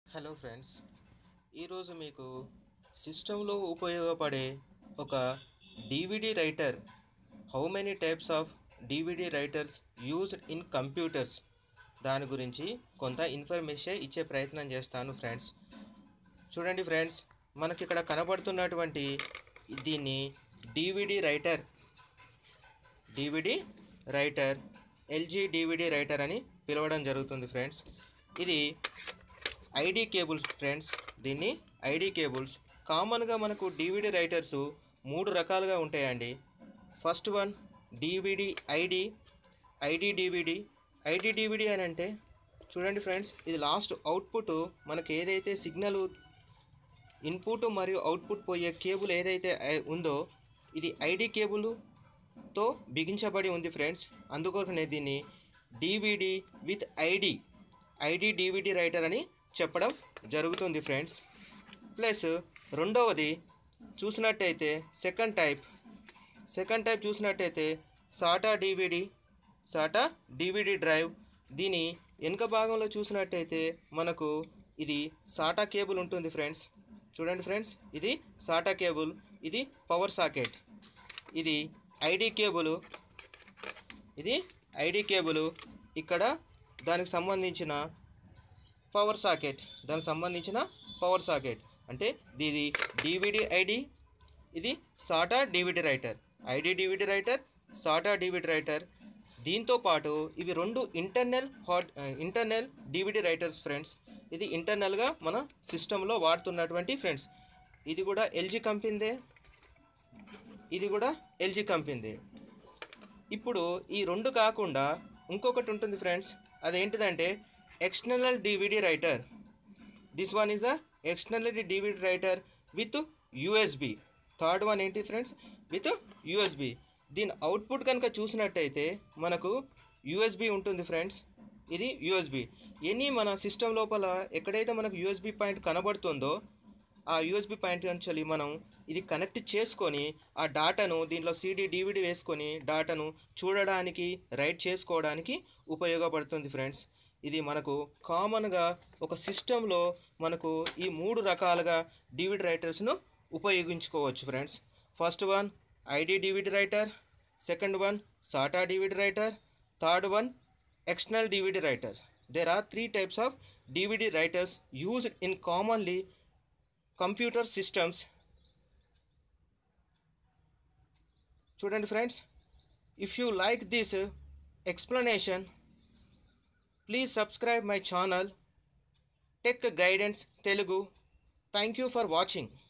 Hello friends ఈరోజు మీకు సిస్టంలో ఉపయోగపడే ఒక DVD writer how many types of DVD writers used in computers దాని గురించి కొంత ఇన్ఫర్మేషన్ ఇచ్చే ప్రయత్నం చేస్తాను ఫ్రెండ్స్ చూడండి ఫ్రెండ్స్ మనకి ఇక్కడ కనబడుతున్నటువంటి దీన్ని DVD writer DVD writer LG DVD writer అని పిలవడం జరుగుతుంది ఫ్రెండ్స్ ఇది ఐడి కేబుల్స్ ఫ్రెండ్స్ దీన్ని ఐడి కేబుల్స్ కామన్గా మనకు డివిడి రైటర్స్ మూడు రకాలుగా ఉంటాయండి first one DVD ID ID DVD ID DVD అని అంటే చూడండి ఫ్రెండ్స్ ఇది లాస్ట్ అవుట్పుట్ మనకి ఏదైతే సిగ్నల్ ఇన్పుట్ మరియు అవుట్పుట్ పోయే కేబుల్ ఏదైతే ఐ- ఉందో ఇది ఐడి కేబుల్తో బిగించబడి ఉంది ఫ్రెండ్స్ అందుకోసమే దీన్ని DVD with ID ID DVD writer అని చెప్పడం జరుగుతుంది ఫ్రెండ్స్ ప్లస్ రెండవది చూసినట్టయితే సెకండ్ టైప్ సెకండ్ టైప్ చూసినట్టయితే SATA DVD SATA DVD drive దీని వెనుక భాగంలో చూసినట్టయితే మనకు ఇది సాటా కేబుల్ ఉంటుంది ఫ్రెండ్స్ చూడండి ఫ్రెండ్స్ ఇది సాటా కేబుల్ ఇది పవర్ సాకెట్ ఇది ఐడి కేబుల్ ఇది ఐడి కేబుల్ ఇక్కడ దానికి సంబంధించిన పవర్ సాకెట్ దానికి సంబంధించిన పవర్ సాకెట్ అంటే ఇది డివిడి ఐడి ఇది SATA DVD writer ID DVD writer SATA DVD writer దీంతో పాటు ఇవి రెండు ఇంటర్నల్ హాట్ ఇంటర్నల్ డివిడి రైటర్స్ ఫ్రెండ్స్ ఇది ఇంటర్నల్గా మన సిస్టంలో వాడుతున్నటువంటి ఫ్రెండ్స్ ఇది కూడా ఎల్జీ కంపెనీదే ఇది కూడా ఎల్జీ కంపెనీదే ఇప్పుడు ఈ రెండు కాకుండా ఇంకొకటి ఉంటుంది ఫ్రెండ్స్ అదేంటిదంటే external DVD writer this one is the external DVD writer with USB third one ఏంటి ఫ్రెండ్స్ విత్ యూఎస్బి దీని అవుట్పుట్ కనుక చూసినట్టయితే మనకు యూఎస్బి ఉంటుంది ఫ్రెండ్స్ ఇది యూఎస్బి ఎనీ మన సిస్టమ్ లోపల ఎక్కడైతే మనకు యూఎస్బి పాయింట్ కనబడుతుందో ఆ యూఎస్బి పాయింట్ నుంచి మనం ఇది కనెక్ట్ చేసుకొని ఆ డాటాను దీంట్లో సీడీ డివిడి వేసుకొని డాటాను చూడడానికి రైట్ చేసుకోవడానికి ఉపయోగపడుతుంది ఫ్రెండ్స్ ఇది మనకు కామన్గా ఒక సిస్టంలో మనకు ఈ మూడు రకాలుగా డివిడి రైటర్స్ను ఉపయోగించుకోవచ్చు friends first one ID DVD writer second one SATA DVD writer third one external DVD writers. There are three types of DVD writers used in commonly computer systems. చూడండి friends if you like this explanation please subscribe my channel tech guidance Telugu thank you for watching